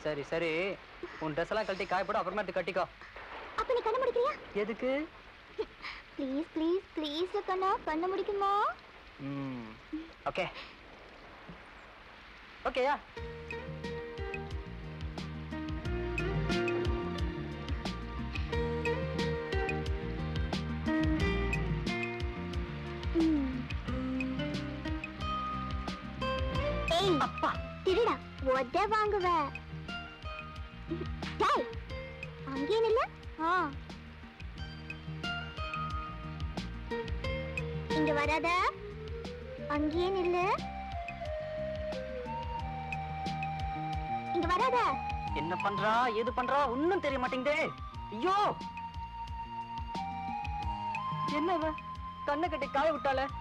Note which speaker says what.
Speaker 1: சரி சரி உன் ட்ரெஸ் எல்லாம் கழட்டி காய போடு அப்புறமேட்டு கட்டிக்கோ
Speaker 2: அப்ப நீ கண்ண முடிக்கிறியா
Speaker 1: எதுக்கு
Speaker 2: ப்ளீஸ் ப்ளீஸ் ப்ளீஸ் கண்ணா கண்ண முடிக்குமா
Speaker 1: ம் ஓகே ஓகேயா
Speaker 2: ஏய்
Speaker 1: அப்பா
Speaker 2: திருடா உத வாங்குவ டேய் அங்கே நில்ல ஆ இங்க வராத அங்கேயே நில்லு இங்க வராத
Speaker 1: என்ன பண்றா ஏது பண்றா ஒண்ணும் தெரிய மாட்டேங்குதே ஐயோ என்ன இவ கண்ணை கட்டி காய விட்டாளே